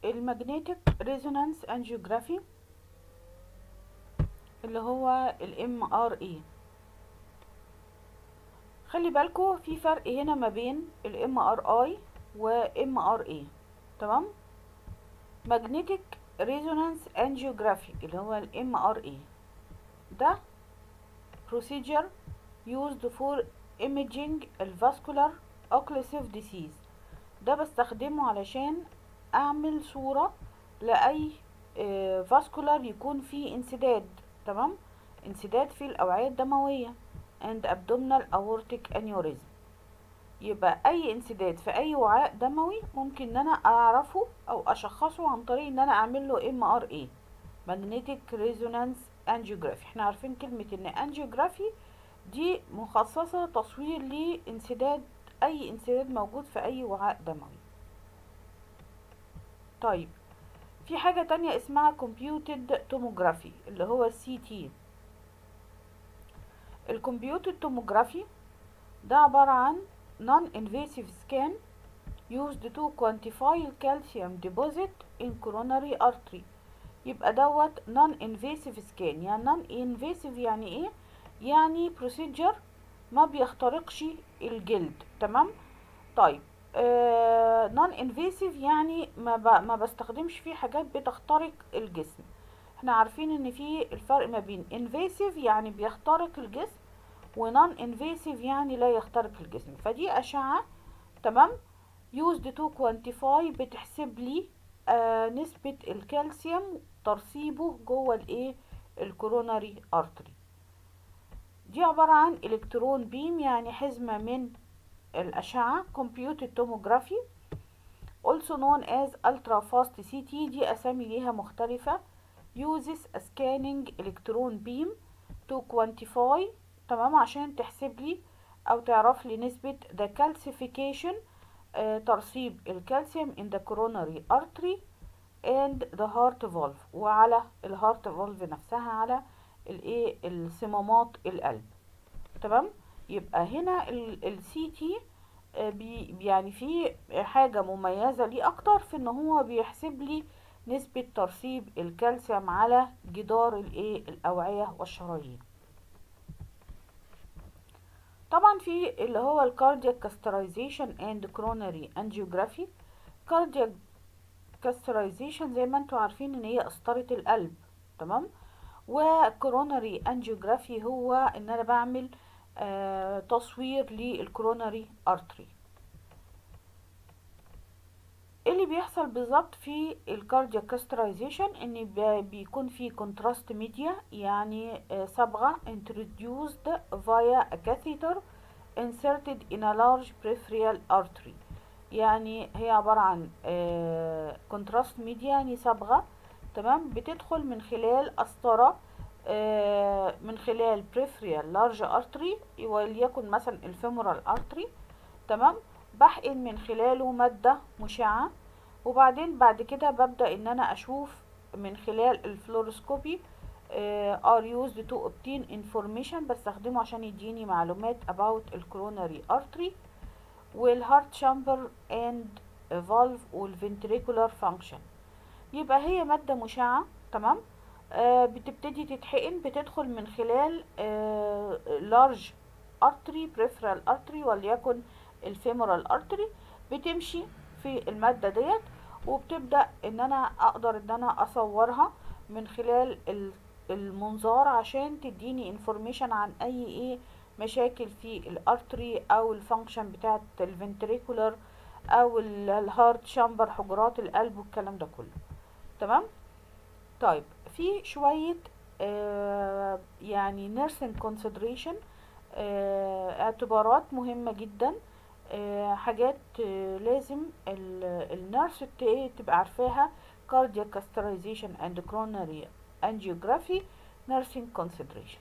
المagnetic resonance angiography اللي هو ال MRE خلي بالكو في فرق هنا ما بين ال MRI و MRA تمام magnetic resonance angiography اللي هو ال MRA ده procedure used for imaging الفاسكولار occlusive disease ده بستخدمه علشان اعمل صورة لاي فاسكولار يكون فيه انسداد تمام انسداد في الاوعية الدموية and abdominal aortic aneurysm يبقى اي انسداد في اي وعاء دموي ممكن ان انا اعرفه او اشخصه عن طريق ان انا اعمل له ام ار اي magnetic resonance angiography احنا عارفين كلمة ان angiography دي مخصصة تصوير لانسداد اي انسداد موجود في اي وعاء دموي طيب في حاجة تانية اسمها computed tomography اللي هو السي تي الكمبيوتد توموجرافي ده عبارة عن non-invasive scan used to quantify calcium deposit in coronary artery يبقى دوت non-invasive scan يعني non-invasive يعني ايه يعني procedure ما بيخترقش الجلد تمام طيب آه non invasive يعني ما, ب... ما بستخدمش فيه حاجات بتخترق الجسم احنا عارفين ان في الفرق ما بين invasive يعني بيخترق الجسم و non invasive يعني لا يخترق الجسم فدي اشعة تمام used to quantify بتحسب لي آه نسبة الكالسيوم ترسيبه جوه الايه الكوروناري ارتري دي عبارة عن الكترون بيم يعني حزمة من الأشعة computed tomography also known as ultra fast CT دي أسامي ليها مختلفة uses a scanning electron beam to quantify تمام عشان تحسب لي أو تعرف لي نسبة the calcification آه ترسيب الكالسيوم in the coronary artery and the heart valve وعلى الهارت valve نفسها على الايه الصمامات القلب تمام يبقى هنا السي تي يعني في حاجة مميزة ليه اكتر في ان هو بيحسب لي نسبة ترسيب الكالسيوم على جدار الايه الاوعية والشرايين طبعا في اللي هو الكاردياك كاسترايزيشن اند كرونري انجيوجرافي كاردياك كاسترايزيشن زي ما انتوا عارفين ان هي قسطرة القلب تمام وكوروناري انجيوجرافي هو ان انا بعمل آه تصوير للكوروناري ارتري اللي بيحصل بالظبط في الكاردياك كاسترايزيشن ان بيكون في كونتراست ميديا يعني آه صبغه introduced via a catheter inserted in a large peripheral artery يعني هي عبارة عن كونتراست آه ميديا يعني صبغه تمام بتدخل من خلال قسطرة آه من خلال peripheral large artery وليكن مثلا الفيمورال artery تمام بحقن من خلاله مادة مشعة وبعدين بعد كده ببدأ ان انا اشوف من خلال الفلوروسكوبي آه are used to obtain information بستخدمه عشان يديني معلومات about الكوروناري artery والهارت شامبر and valve والventricular function يبقى هي مادة مشعة تمام آه بتبتدي تتحقن بتدخل من خلال آه large artery peripheral artery وليكن الفيمورال artery بتمشي في المادة ديت وبتبدأ ان انا اقدر ان انا اصورها من خلال المنظار عشان تديني information عن اي ايه مشاكل في الارتري او الفانكشن بتاعت الفنتريكولر او الهارت شامبر حجرات القلب والكلام ده كله تمام طيب في شوية آه يعني nursing consideration آه اعتبارات مهمة جدا آه حاجات آه لازم النيرس تبقى عارفاها cardiac catheterization and coronary angiography nursing consideration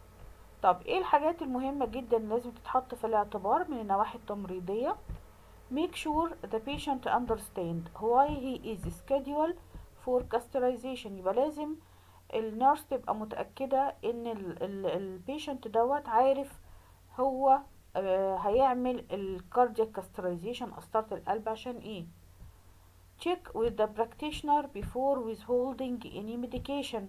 طب ايه الحاجات المهمة جدا لازم تتحط في الاعتبار من النواحي التمريضية make sure the patient understand why he is scheduled for catheterization يبقى لازم النيرس تبقى متأكدة ان البيشنت دوت عارف هو آه هيعمل الكاردياك كاسترايزيشن قسطرة القلب عشان ايه check with the practitioner before withholding any medication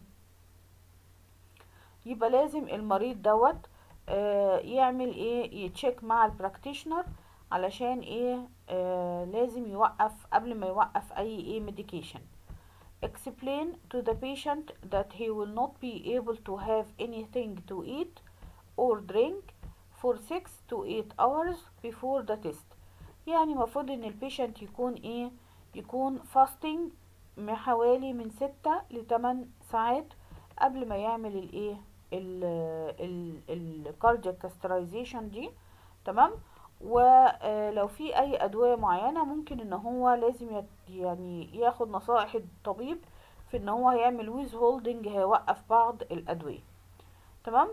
يبقى لازم المريض دوت آه يعمل ايه يتشيك مع البراكتيشنر علشان ايه آه لازم يوقف قبل ما يوقف اي ايه medication explain to the patient that he will not be able to have anything to eat or drink for 6 to 8 hours before the test يعني المفروض ان البيشنت يكون ايه يكون fasting من حوالي من 6 ل 8 ساعات قبل ما يعمل الايه الكاردياك كاسترايزيشن دي تمام ولو في اي ادويه معينه ممكن ان هو لازم يعني ياخد نصائح الطبيب في ان هو هيعمل ويز هولدنج هيوقف بعض الادويه تمام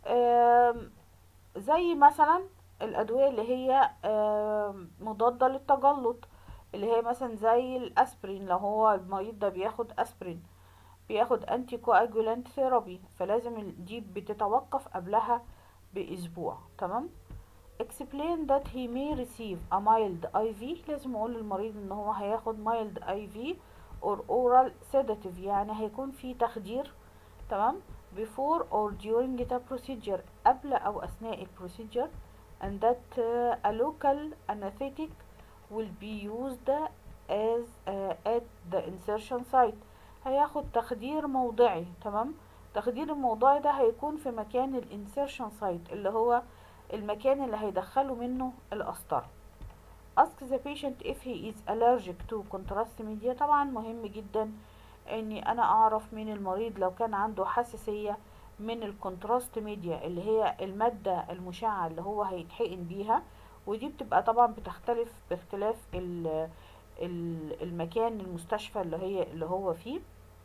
زي مثلا الادويه اللي هي مضاده للتجلط اللي هي مثلا زي الاسبرين لو هو المريض ده بياخد اسبرين بياخد انتي كواجولانت ثيرابي فلازم دي بتتوقف قبلها باسبوع تمام explain that he may receive a mild IV لازم اقول للمريض ان هو هياخد mild IV or oral sedative يعني هيكون في تخدير تمام before or during the procedure قبل او اثناء البروسيجر and that uh, a local anesthetic will be used as uh, at the insertion site هياخد تخدير موضعي تمام تخدير الموضعي ده هيكون في مكان الانسيرشن سايت اللي هو المكان اللي هيدخلوا منه القسطرة ask the patient if he is allergic to contrast media طبعا مهم جدا اني انا اعرف من المريض لو كان عنده حساسية من الكونتراست ميديا اللي هي المادة المشعة اللي هو هيتحقن بيها ودي بتبقى طبعا بتختلف باختلاف ال المكان المستشفى اللي هي اللي هو فيه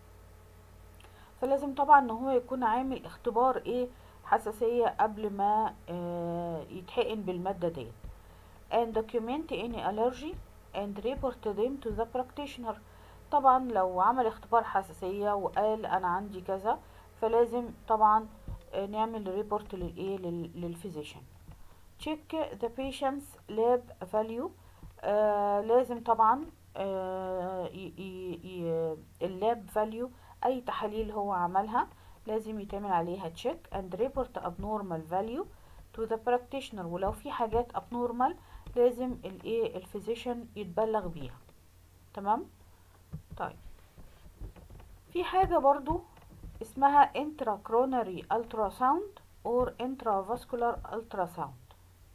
فلازم طبعا ان هو يكون عامل اختبار ايه حساسية قبل ما اه يتحقن بالمادة ديت and document any allergy and report them to the practitioner طبعا لو عمل اختبار حساسية وقال انا عندي كذا فلازم طبعا اه نعمل ريبورت للايه للفيزيشن check the patient's lab value آه لازم طبعا آه اللاب فاليو اي تحاليل هو عملها لازم يتعمل عليها تشيك and report abnormal value to the practitioner ولو في حاجات abnormal لازم الايه الفيزيشن يتبلغ بيها تمام طيب في حاجة برضو اسمها intracoronary ultrasound or intravascular ultrasound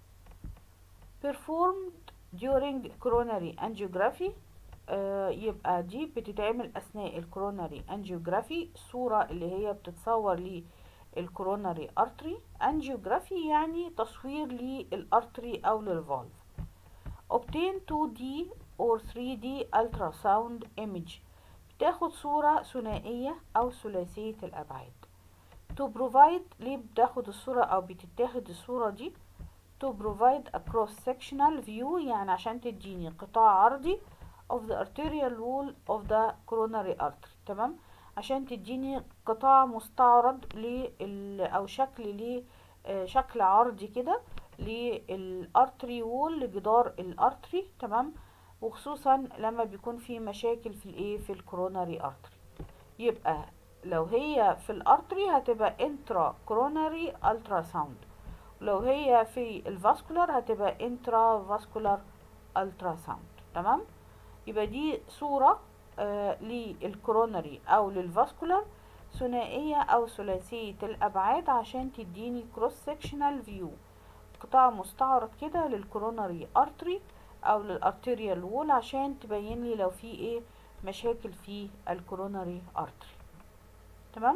performed during coronary angiography آه يبقى دي بتتعمل اثناء الكوروناري انجيوجرافي صورة اللي هي بتتصور للكوروناري ارتري انجيوجرافي يعني تصوير للارتري او للفالف obtain 2D or 3D ultrasound image بتاخد صورة ثنائية او ثلاثية الابعاد to provide ليه بتاخد الصورة او بتتاخد الصورة دي to provide a cross sectional view يعني عشان تديني قطاع عرضي of the arterial wall of the coronary artery تمام عشان تديني قطاع مستعرض لل او شكل ل شكل عرضي كده للارتري وول لجدار الارتري تمام وخصوصا لما بيكون في مشاكل في الايه في الكوروناري ارتري يبقى لو هي في الارتري هتبقى انترا كوروناري الترا ساوند لو هي في الفاسكولار هتبقى انترا فاسكولار الترا ساوند تمام يبقى دي صورة آه للكوروناري او للفاسكولار ثنائية او ثلاثية الابعاد عشان تديني كروس سكشنال فيو قطاع مستعرض كده للكوروناري ارتري او للارتيريال وول عشان تبين لي لو في ايه مشاكل في الكوروناري ارتري تمام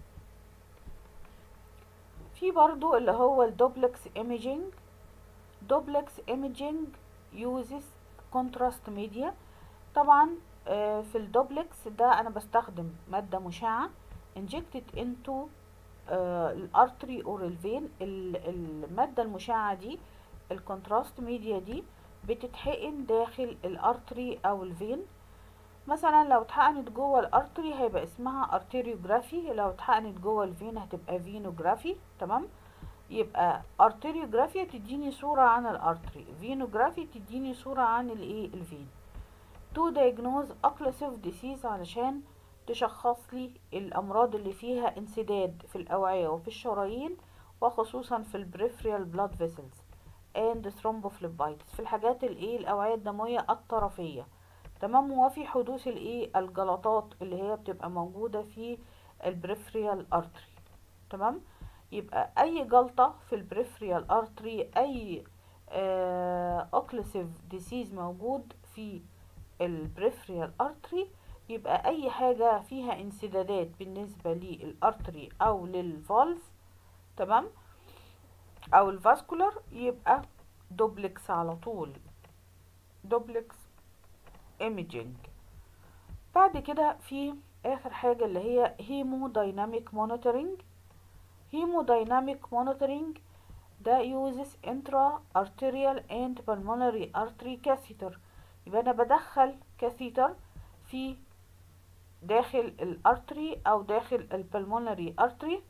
في برضو اللي هو الدوبلكس ايميجينج دوبلكس ايميجينج يوزز كونتراست ميديا طبعا في الدوبلكس ده انا بستخدم مادة مشعة injected into الارتري اور الفين المادة المشعة دي الكونتراست ميديا دي بتتحقن داخل الارتري او الفين مثلا لو اتحقنت جوه الارتري هيبقى اسمها ارتريوجرافي لو اتحقنت جوه الفين هتبقى فينوجرافي تمام يبقى ارتريوجرافي تديني صورة عن الارتري فينوجرافي تديني صورة عن الايه الفين to diagnose occlusive disease علشان تشخص لي الأمراض اللي فيها انسداد في الأوعية وفي الشرايين وخصوصا في البريفريال بلاد فيسلز and thrombophlebitis في الحاجات الايه الأوعية الدموية الطرفية تمام وفي حدوث الايه الجلطات اللي هي بتبقى موجودة في البريفريال ارتري تمام يبقى اي جلطة في البريفريال ارتري اي اوكلوسيف ديسيز موجود في البريفريال ارتري يبقى اي حاجة فيها انسدادات بالنسبة للارتري او للفالز تمام او الفاسكولار يبقى دوبلكس على طول دوبلكس ايميجينج بعد كده في اخر حاجة اللي هي هيمو دايناميك مونيتورنج هيمو دايناميك مونيتورنج ده uses intra arterial and pulmonary artery catheter يبقى انا بدخل كاثيتر في داخل الارتري او داخل البلمونري ارتري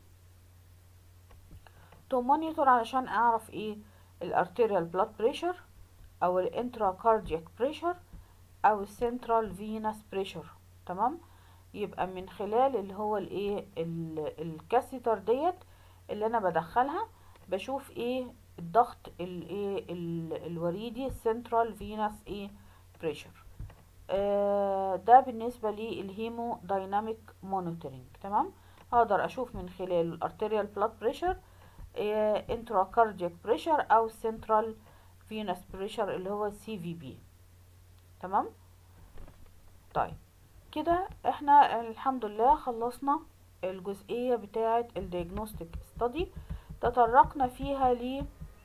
تو مونيتور علشان اعرف ايه الارتيريال بلاد بريشر او الانترا كاردياك بريشر او السنترال فينس بريشر تمام يبقى من خلال اللي هو الايه الكاثيتر ديت اللي انا بدخلها بشوف ايه الضغط الايه الوريدي السنترال فينس ايه بريشر آه ده بالنسبة للهيمو دايناميك مونيتورنج تمام اقدر اشوف من خلال الارتيريال بلاد بريشر انترا كاردياك بريشر او سنترال فينس بريشر اللي هو سي في بي تمام طيب كده احنا الحمد لله خلصنا الجزئية بتاعة الدياجنوستيك ستادي تطرقنا فيها ل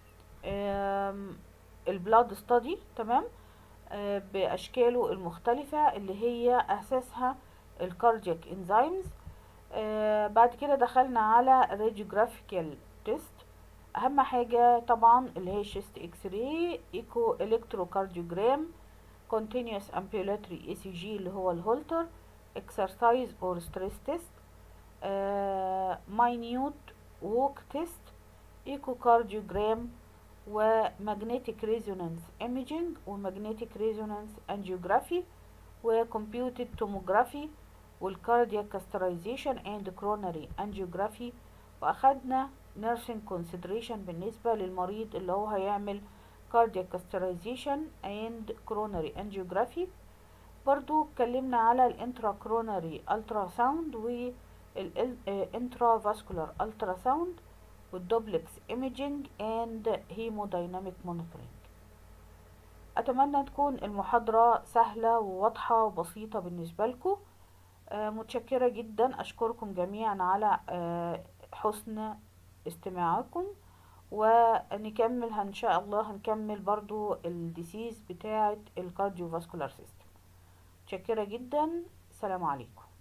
البلاد ستادي تمام آه باشكاله المختلفة اللي هي اساسها الكاردياك انزيمز آه بعد كده دخلنا على راديوجرافيكال تيست اهم حاجة طبعا اللي هي شيست اكس راي ايكو الكتروكارديوجرام continuous ambulatory ECG اللي هو الهولتر exercise or stress test uh, minute walk test echocardiogram ومagnetic resonance imaging ومagnetic resonance angiography وcomputed tomography والcardiac catheterization and coronary angiography واخدنا nursing consideration بالنسبة للمريض اللي هو هيعمل cardiac catheterization and coronary angiography برضو اتكلمنا على الانترا كوروناري ultrasound والانترافاسكولار ultrasound والدوبلكس ايميجينج اند هيمودايناميك مونيتورنج اتمنى تكون المحاضرة سهلة وواضحة وبسيطة بالنسبة لكم آه متشكرة جدا اشكركم جميعا على آه حسن استماعكم ونكمل ان شاء الله هنكمل برضو الديسيز بتاعة الكارديو فاسكولار سيستم متشكرة جدا السلام عليكم